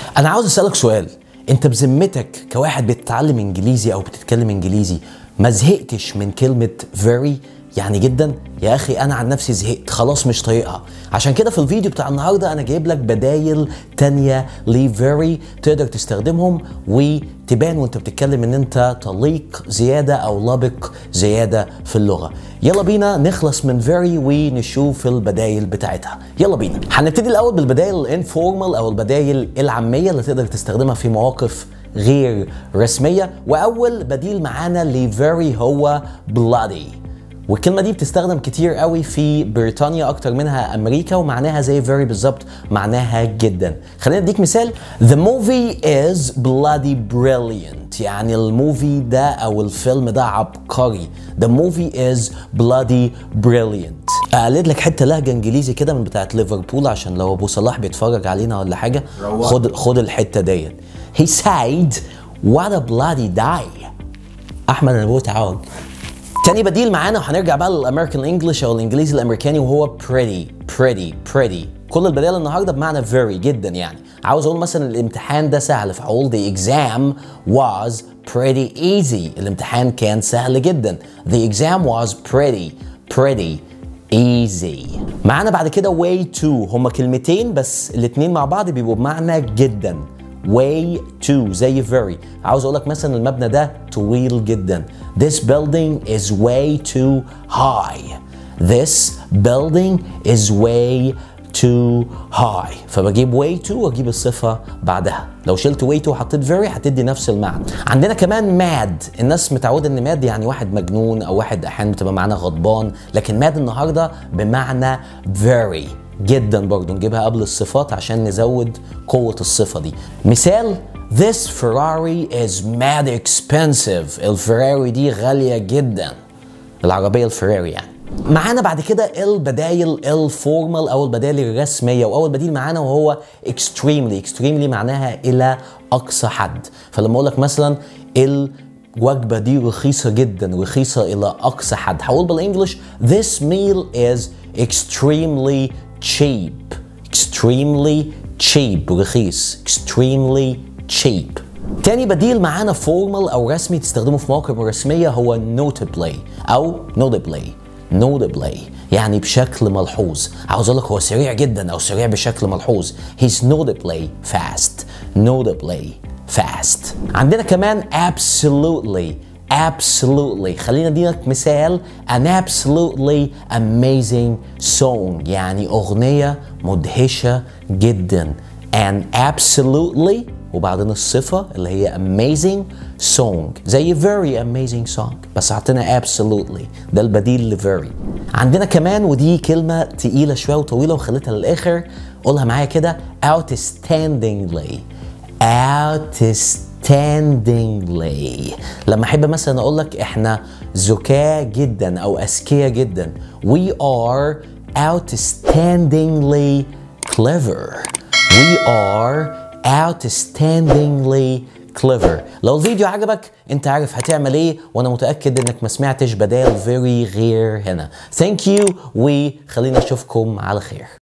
انا عاوز اسالك سؤال انت بذمتك كواحد بتتعلم انجليزي او بتتكلم انجليزي ما زهقتش من كلمه very يعني جدا يا اخي انا عن نفسي زهقت خلاص مش طايقها عشان كده في الفيديو بتاع النهارده انا جايب لك بدايل تانية ل very تقدر تستخدمهم وتبان وانت بتتكلم ان انت طليق زياده او لبق زياده في اللغه يلا بينا نخلص من very ونشوف البدايل بتاعتها يلا بينا هنبتدي الاول بالبدايل الانفورمال او البدايل العاميه اللي تقدر تستخدمها في مواقف غير رسميه واول بديل معانا ل very هو bloody والكلمة دي بتستخدم كتير قوي في بريطانيا أكتر منها أمريكا ومعناها زي very بالظبط معناها جدا خلينا نديك مثال The movie is bloody brilliant يعني الموفي ده أو الفيلم ده عبقري The movie is bloody brilliant قلت لك حتة لهجة إنجليزي كده من بتاعت ليفربول عشان لو أبو صلاح بيتفرج علينا ولا حاجة خد خد الحتة ديت He said what a bloody die أحمد أنا بقول تعال تاني بديل معانا وهنرجع بقى للامريكان انجلش او الانجليزي الامريكاني وهو pretty pretty pretty كل البدائل النهارده بمعنى very جدا يعني عاوز اقول مثلا الامتحان ده سهل فهقول the exam was pretty easy الامتحان كان سهل جدا the exam was pretty pretty easy معانا بعد كده way to هما كلمتين بس الاتنين مع بعض بيبقوا بمعنى جدا way to زي very عاوز اقول لك مثلا المبنى ده طويل جدا this building is way too high this building is way too high فبجيب way to واجيب الصفة بعدها لو شلت way to وحطيت very هتدي نفس المعنى عندنا كمان mad الناس متعودة ان mad يعني واحد مجنون او واحد احيانا بتبقى معناه غضبان لكن mad النهاردة بمعنى very جدا برضو نجيبها قبل الصفات عشان نزود قوة الصفة دي مثال This Ferrari is mad expensive الفراري دي غالية جدا العربية الفراري يعني معانا بعد كده البدايل الفورمال او البدايل الرسميه واول بديل معانا وهو extremely extremely معناها الى اقصى حد فلما اقول لك مثلا الوجبه دي رخيصه جدا رخيصه الى اقصى حد هقول بالانجلش this meal is extremely cheap extremely cheap رخيص extremely cheap تاني بديل معانا فورمال او رسمي تستخدمه في مواقف رسميه هو notably او notably notably يعني بشكل ملحوظ عاوز اقول لك هو سريع جدا او سريع بشكل ملحوظ he's notably fast notably fast عندنا كمان absolutely absolutely خلينا اديلك مثال an absolutely amazing song يعني اغنيه مدهشه جدا an absolutely وبعدين الصفة اللي هي amazing song زي very amazing song بس عطينا absolutely ده البديل ل very عندنا كمان ودي كلمة تقيلة شوية وطويلة وخليتها للآخر قولها معايا كده outstandingly outstandingly لما احب مثلا اقول لك احنا ذكاء جدا او اذكياء جدا we are outstandingly clever we are outstandingly clever لو الفيديو عجبك انت عارف هتعمل ايه وانا متاكد انك ما سمعتش بدائل very غير هنا thank you وخلينا اشوفكم على خير